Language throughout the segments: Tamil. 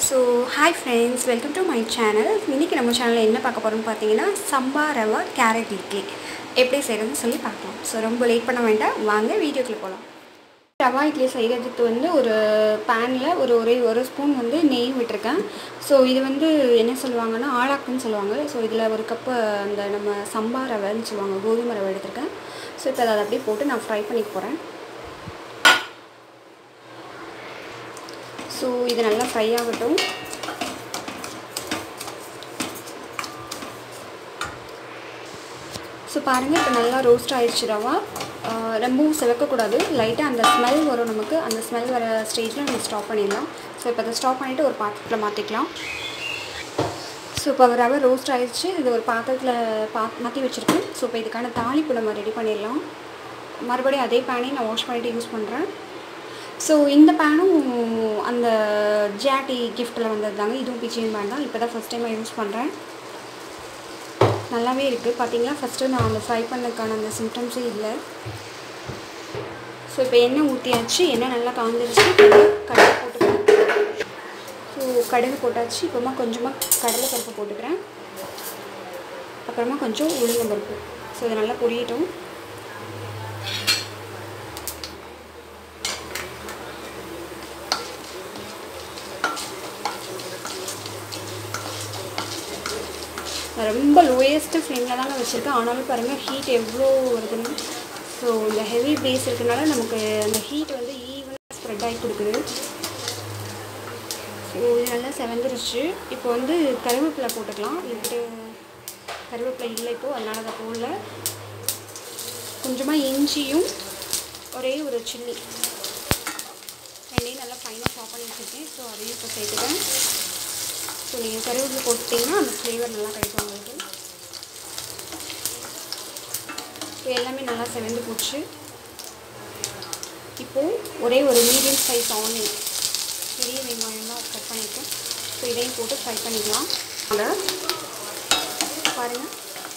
so hi friends welcome to my channel இன்றைக்கி நம்ம சேனலில் என்ன பார்க்க போகிறோம்னு பார்த்தீங்கன்னா சம்பா ரவா கேரட் இட்லி எப்படி செய்கிறதுன்னு சொல்லி பார்க்கலாம் ஸோ ரொம்ப லேட் பண்ண வேண்டாம் வாங்க வீடியோக்குள்ளே போகலாம் ரவா இட்லி செய்கிறதுக்கு வந்து ஒரு பேனில் ஒரு ஒரே ஒரு ஸ்பூன் வந்து நெய் விட்டுருக்கேன் ஸோ இது வந்து என்ன சொல்லுவாங்கன்னா ஆளாக்குன்னு சொல்லுவாங்க ஸோ இதில் ஒரு கப்பு அந்த நம்ம சம்பா ரவைன்னு சொல்லுவாங்க கோதுமை ரவை எடுத்திருக்கேன் ஸோ இப்போ அதை அப்படியே போட்டு நான் ஃப்ரை பண்ணிக்க போகிறேன் ஸோ இது நல்லா ஃப்ரை ஆகட்டும் ஸோ பாருங்கள் இப்போ நல்லா ரோஸ்ட் ஆயிடுச்சு ரவா ஆஹ் ரொம்பவும் சிவக்கக்கூடாது லைட்டாக அந்த ஸ்மெல் வரும் நமக்கு அந்த ஸ்மெல் வர ஸ்டேஜில் நம்ம ஸ்டாப் பண்ணிடலாம் ஸோ இப்போ அதை ஸ்டாப் பண்ணிவிட்டு ஒரு பாத்திரத்தில் மாற்றிக்கலாம் ஸோ இப்போ ரவை ரோஸ்ட் ஆயிடுச்சு இது ஒரு பாத்திரத்தில் பா மாற்றி வச்சுருக்கேன் ஸோ இப்போ இதுக்கான தாளிப்பு நம்ம ரெடி பண்ணிடலாம் மறுபடியும் அதே பேனையும் நான் வாஷ் பண்ணிவிட்டு யூஸ் பண்ணுறேன் ஸோ இந்த பேனும் அந்த ஜிஆர்டி கிஃப்ட்டில் வந்தது தாங்க இதுவும் பிச்சிங் பேன் தான் இப்போ தான் ஃபஸ்ட் டைம் யூஸ் பண்ணுறேன் நல்லாவே இருக்குது பார்த்தீங்களா ஃபஸ்ட்டு நான் அந்த ஃப்ரை பண்ணதுக்கான அந்த சிம்டம்ஸே இல்லை ஸோ இப்போ எண்ணெய் ஊற்றியாச்சு எண்ணெய் நல்லா காஞ்சிருச்சு கடுகு போட்டுக்கிறேன் ஸோ கடுகு போட்டாச்சு இப்போமா கொஞ்சமாக கடலை பருப்பு போட்டுக்கிறேன் அப்புறமா கொஞ்சம் உளுந்தம் பருப்பு ஸோ இது நல்லா பொரியட்டும் ரொம்ப லோயஸ்ட்டு ஃப்ளேமில் தாங்க வச்சுருக்கேன் ஆனாலும் பாருங்கள் ஹீட் எவ்வளோ வருதுன்னு ஸோ இந்த ஹெவி பேஸ் இருக்கனால நமக்கு அந்த ஹீட் வந்து ஈவனாக ஸ்ப்ரெட் ஆகி கொடுக்குது ஸோ இது நல்லா செவந்துருச்சு இப்போ வந்து கருவேப்பிலை போட்டுக்கலாம் இதுக்கிட்ட கருவேப்பிலை இல்லை இப்போது அதனால் அதை போடல கொஞ்சமாக இஞ்சியும் ஒரே ஒரு சில்லி ரெண்டையும் நல்லா ஃபைனாக சாப் பண்ணி வச்சுருக்கேன் ஸோ அதையும் இப்போ சேர்த்துக்கிறேன் ஸோ நீங்கள் கருவேப்பிலை போட்டிங்கன்னா அந்த ஃப்ளேவர் நல்லா கிடைக்கும் உங்களுக்கு ஸோ எல்லாமே நல்லா செவந்து போச்சு இப்போது ஒரே ஒரு மீடியம் சைஸ் ஆனியன் பெரிய வெங்காயம் தான் கட் பண்ணியிருக்கேன் ஸோ இதையும் போட்டு ஃப்ரை பண்ணிக்கலாம் அதை பாருங்கள்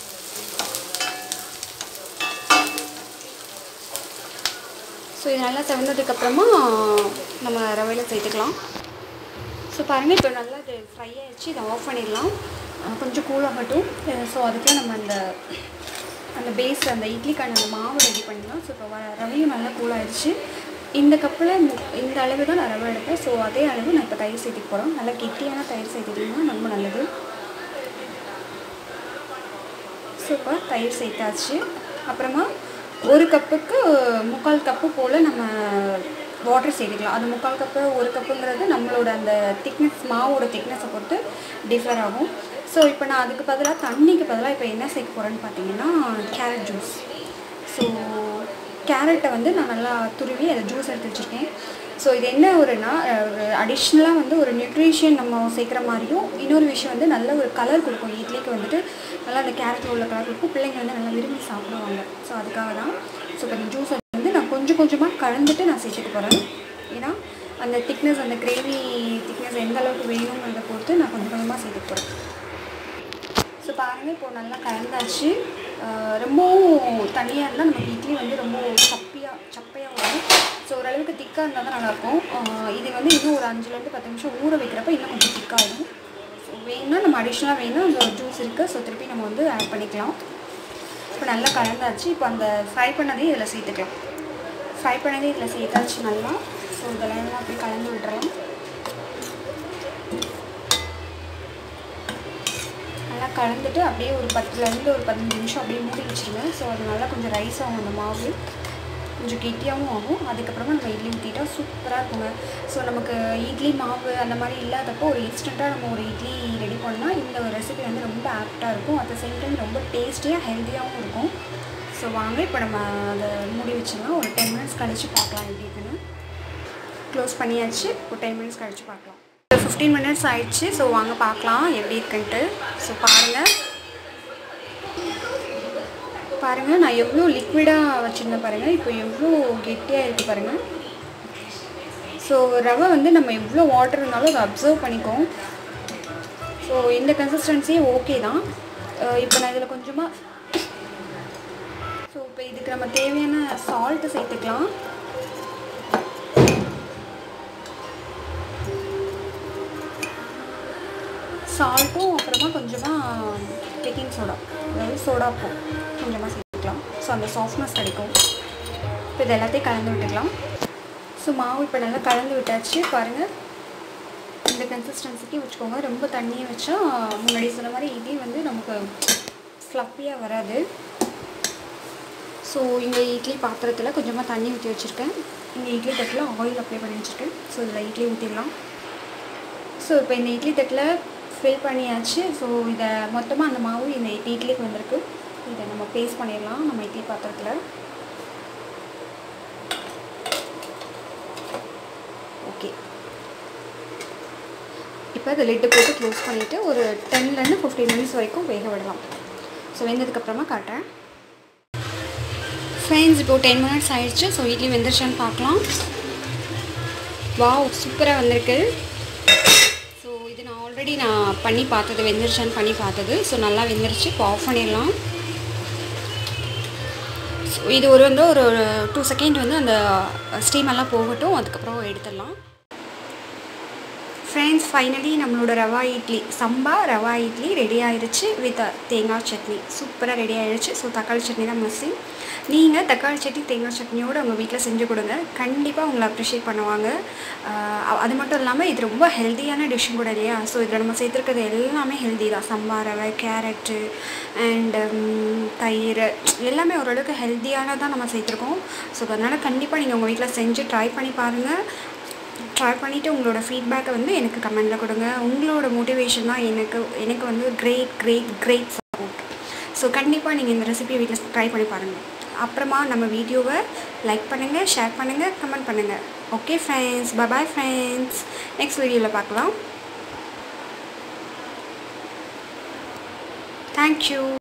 ஸோ இது நல்லா செவந்ததுக்கப்புறமா நம்ம ரவையில் சேர்த்துக்கலாம் ஸோ பாருங்கள் இப்போ நல்லா இது ஃப்ரை ஆகிடுச்சு இதை ஆஃப் பண்ணிடலாம் அஹ் கொஞ்சம் கூலாகட்டும் ஸோ அதுக்குள்ள நம்ம அந்த அந்த பேஸ் அந்த இட்லிக்கான அந்த மாவு ரெடி பண்ணிடலாம் ஸோ இப்போ வ- ரவையும் நல்லா கூலாகிடுச்சு இந்த கப்பில் இந்த அளவு தான் நான் ரவை எடுப்பேன் ஸோ அதே அளவு நான் இப்போ தயிர் சேர்த்துக்க போகிறோம் நல்லா கெட்டியான தயிர் சேர்த்துக்கிட்டிங்கன்னா ரொம்ப நல்லது ஸோ இப்போ தயிர் சேர்த்தாச்சு அப்புறமா ஒரு கப்புக்கு முக்கால் கப்பு போல் நம்ம வாட்டர் சேர்த்துக்கலாம் அது முக்கால் கப்பு ஒரு கப்புங்கிறது நம்மளோட அந்த திக்னஸ் மாவோட திக்னஸை பொறுத்து டிஃபர் ஆகும் ஸோ இப்போ நான் அதுக்கு பதிலாக தண்ணிக்கு பதிலாக இப்போ என்ன சேர்க்க போகிறேன்னு பார்த்தீங்கன்னா கேரட் ஜூஸ் ஸோ கேரட்டை வந்து நான் நல்லா துருவி அதை ஜூஸ் எடுத்து வச்சுருக்கேன் ஸோ இது என்ன ஒருனா ஒரு அடிஷ்னலாக வந்து ஒரு நியூட்ரிஷன் நம்ம சேர்க்குற மாதிரியும் இன்னொரு விஷயம் வந்து நல்ல ஒரு கலர் கொடுக்கும் இட்லிக்கு வந்துட்டு நல்லா அந்த கேரட்டில் உள்ள கலர் கொடுக்கும் பிள்ளைங்க வந்து நல்லா விரும்பி சாப்பிடுவாங்க ஸோ அதுக்காக தான் ஸோ இப்போ இந்த ஜூஸை வந்து நான் கொஞ்சம் கொஞ்சமாக கலந்துட்டு நான் சேர்த்துக்க போகிறேன் ஏன்னா அந்த திக்னஸ் அந்த கிரேவி திக்னஸ் எந்த அளவுக்கு வேணுங்கிறத பொறுத்து நான் கொஞ்சம் கொஞ்சமாக சேர்த்துக்க போகிறேன் ஸோ பாருங்கள் இப்போ நல்லா கலந்தாச்சு ஆஹ் ரொம்பவும் தனியாக இருந்தால் நமக்கு இட்லி வந்து ரொம்ப சப்பியாக சப்பையாக வரும் ஸோ ஓரளவுக்கு திக்காக இருந்தால் தான் நல்லாயிருக்கும் ஆஹ் இது வந்து இன்னும் ஒரு அஞ்சுலேருந்து பத்து நிமிஷம் ஊற வைக்கிறப்ப இன்னும் கொஞ்சம் திக்காகிடும் ஸோ வேணும்னா நம்ம அடிஷ்னலாக வேணும்னா அந்த ஜூஸ் இருக்குது ஸோ திருப்பி நம்ம வந்து ஆட் பண்ணிக்கலாம் இப்போ நல்லா கலந்தாச்சு இப்போ அந்த ஃப்ரை பண்ணதையும் இதில் சேர்த்துக்கலாம் ஃப்ரை பண்ணதே இதில் சேர்த்தாச்சு நல்லா ஸோ இதெல்லாம் எல்லாம் அப்படியே கலந்து விட்டுறலாம் நல்லா கலந்துட்டு அப்படியே ஒரு பத்துலேருந்து ஒரு பதினஞ்சு நிமிஷம் அப்படியே மூடி வச்சுருங்க ஸோ அது நல்லா கொஞ்சம் ரைஸ் ஆகும் அந்த மாவு கொஞ்சம் கெட்டியாகவும் ஆகும் அதுக்கப்புறமா நம்ம இட்லி ஊற்றிட்டா சூப்பராக இருக்குங்க ஸோ நமக்கு இட்லி மாவு அந்த மாதிரி இல்லாதப்போ ஒரு இன்ஸ்டண்ட்டாக நம்ம ஒரு இட்லி ரெடி பண்ணால் இந்த ஒரு ரெசிபி வந்து ரொம்ப ஆப்டாக இருக்கும் அட் த சேம் டைம் ரொம்ப டேஸ்டியாக ஹெல்த்தியாகவும் இருக்கும் ஸோ வாங்க இப்போ நம்ம அதை மூடி வச்சிடலாம் ஒரு டென் மினிட்ஸ் கழிச்சு பார்க்கலாம் எப்படி இருக்குன்னு க்ளோஸ் பண்ணியாச்சு ஒரு டென் மினிட்ஸ் கழிச்சு பார்க்கலாம் ஃபிஃப்டீன் மினிட்ஸ் ஆயிடுச்சு ஸோ வாங்க பார்க்கலாம் எப்படி இருக்குன்ட்டு ஸோ பாருங்கள் பாருங்கள் நான் எவ்வளோ லிக்விடாக வச்சுருந்தேன் பாருங்கள் இப்போ எவ்வளோ கெட்டியாக இருக்குது பாருங்கள் ஸோ ரவை வந்து நம்ம எவ்வளோ வாட்டர் இருந்தாலும் அதை அப்சர்வ் பண்ணிக்கும் ஸோ இந்த கன்சிஸ்டன்சியே ஓகே தான் அஹ் இப்போ நான் இதில் கொஞ்சமாக ஸோ இப்போ இதுக்கு நம்ம தேவையான சால்ட்டு சேர்த்துக்கலாம் சால்ட்டும் அப்புறமா கொஞ்சமாக பேக்கிங் சோடா அதாவது சோடா பூ கொஞ்சமாக சேர்த்துக்கலாம் ஸோ அந்த சாஃப்ட்னஸ் கிடைக்கும் இப்போ இது எல்லாத்தையும் கலந்து விட்டுக்கலாம் ஸோ மாவு இப்போ நல்லா கலந்து விட்டாச்சு பாருங்கள் இந்த கன்சிஸ்டன்சிக்கு வச்சுக்கோங்க ரொம்ப தண்ணியை வச்சா முன்னாடி சொன்ன மாதிரி இட்லி வந்து நமக்கு ஃப்ளப்பியாக வராது ஸோ இங்கே இட்லி பாத்திரத்தில் கொஞ்சமாக தண்ணி ஊற்றி வச்சுருக்கேன் இங்கே இட்லி தட்டில் ஆயில் அப்ளை பண்ணி வச்சுருக்கேன் ஸோ இதில் இட்லி ஊற்றிடலாம் ஸோ இப்போ இந்த இட்லி தட்டில் ஃபில் பண்ணியாச்சு ஸோ இதை மொத்தமாக அந்த மாவு இந்த இட்லிக்கு வந்திருக்கு இதை நம்ம பேஸ்ட் பண்ணிடலாம் நம்ம இட்லி பாத்திரத்தில் ஓகே இப்போ அதை லிட்டு போட்டு க்ளோஸ் பண்ணிவிட்டு ஒரு டென்லேருந்து ஃபிஃப்டீன் மினிட்ஸ் வரைக்கும் வேக விடலாம் ஸோ வெந்ததுக்கப்புறமா காட்டுறேன் ஃப்ரெண்ட்ஸ் இப்போது டென் மினிட்ஸ் ஆயிடுச்சு ஸோ இட்லி வெந்துருச்சான்னு பார்க்கலாம் வாவ் சூப்பராக வந்திருக்கு ஸோ இது நான் ஆல்ரெடி நான் பண்ணி பார்த்தது வெந்துருச்சான்னு பண்ணி பார்த்தது ஸோ நல்லா வெந்துருச்சு இப்போ ஆஃப் பண்ணிடலாம் ஸோ இது ஒரு வந்து ஒரு டூ செகண்ட் வந்து அந்த ஸ்டீம் எல்லாம் போகட்டும் அதுக்கப்புறம் எடுத்துடலாம் ஃப்ரெண்ட்ஸ் ஃபைனலி நம்மளோட ரவா இட்லி சம்பா ரவா இட்லி ரெடி ஆயிடுச்சு வித் தேங்காய் சட்னி சூப்பராக ரெடி ஆயிடுச்சு ஸோ தக்காளி சட்னி தான் மசி நீங்கள் தக்காளி சட்னி தேங்காய் சட்னியோடு உங்கள் வீட்டில் செஞ்சு கொடுங்க கண்டிப்பாக உங்களை அப்ரிஷியேட் பண்ணுவாங்க ஆஹ் அது மட்டும் இல்லாமல் இது ரொம்ப ஹெல்த்தியான டிஷ்ஷும் கூட இல்லையா ஸோ இதில் நம்ம சேர்த்துருக்கிறது எல்லாமே ஹெல்தி தான் சம்பா ரவை கேரட்டு அண்ட் தயிர் எல்லாமே ஓரளவுக்கு ஹெல்த்தியானதான் நம்ம சேர்த்துருக்கோம் ஸோ அதனால் கண்டிப்பாக நீங்கள் உங்கள் வீட்டில் செஞ்சு ட்ரை பண்ணி பாருங்கள் ட்ரை பண்ணிவிட்டு உங்களோட ஃபீட்பேக்கை வந்து எனக்கு கமெண்டில் கொடுங்க உங்களோட மோட்டிவேஷன் தான் எனக்கு எனக்கு வந்து great great great support so கண்டிப்பாக நீங்கள் இந்த ரெசிபியை வீட்டில் ட்ரை பண்ணி பாருங்கள் அப்புறமா நம்ம வீடியோவை லைக் பண்ணுங்கள் ஷேர் பண்ணுங்கள் கமெண்ட் பண்ணுங்கள் okay friends bye bye friends next வீடியோவில் பார்க்கலாம் தேங்க்யூ